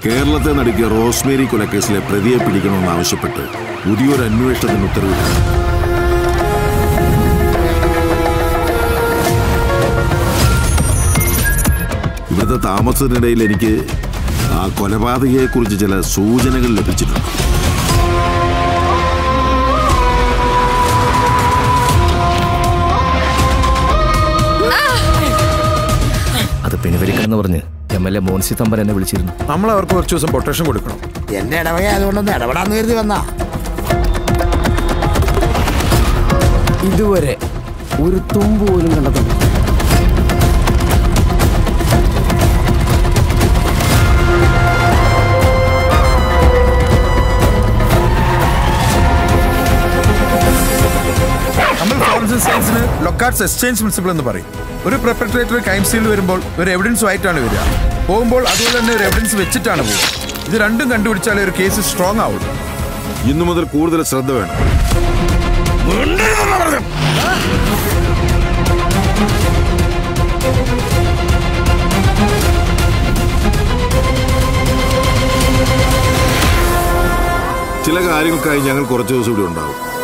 കേരളത്തെ നടുക്കിയ റോസ്മേരി കൊലക്കേസിലെ പ്രതിയെ പിടിക്കണമെന്നാവശ്യപ്പെട്ട് പുതിയൊരു അന്വേഷണത്തിന് ഉത്തരവിട്ടു ഇവിടുത്തെ താമസത്തിനിടയിൽ എനിക്ക് ആ കൊലപാതകയെക്കുറിച്ച് ചില സൂചനകൾ ലഭിച്ചിട്ടുണ്ട് അത് പിൻവലിക്കണമെന്ന് പറഞ്ഞ് M L A Monsy Thampan എന്നെ വിളിച്ചിരുന്നു നമ്മൾ അവർക്ക് കുറച്ച് ദിവസം പൊട്ടേഷൻ കൊടുക്കണം എന്റെ ഇടവക അതുകൊണ്ടൊന്ന് ഇടപെടാന്ന് കരുതി വന്നാ ഇതുവരെ ഒരു തുമ്പ് പോലും കണ്ടെത്തുന്നു നമ്മൾ ഫോറൻസിക് സയൻസിന് ലൊക്കാർട്സ് എക്സ്ചേഞ്ച് പ്രിൻസിപ്പിൾ എന്ന് പറയും ഒരു പ്രൊപ്പറേറ്റർ ക്രൈം സീനിൽ വരുമ്പോൾ ഒരു എവിഡൻസും ആയിട്ടാണ് വരിക പോകുമ്പോൾ അതുപോലെ തന്നെ ഒരു എവിഡൻസ് വെച്ചിട്ടാണ് പോകുക ഇത് രണ്ടും കണ്ടുപിടിച്ചാലേ ഒരു കേസ് സ്ട്രോങ് ആവുള്ളൂ ഇന്നു മുതൽ കൂടുതൽ ശ്രദ്ധ വേണം ചില കാര്യങ്ങൾക്കായി ഞങ്ങൾ കുറച്ച് ദിവസം ഇവിടെ ഉണ്ടാവും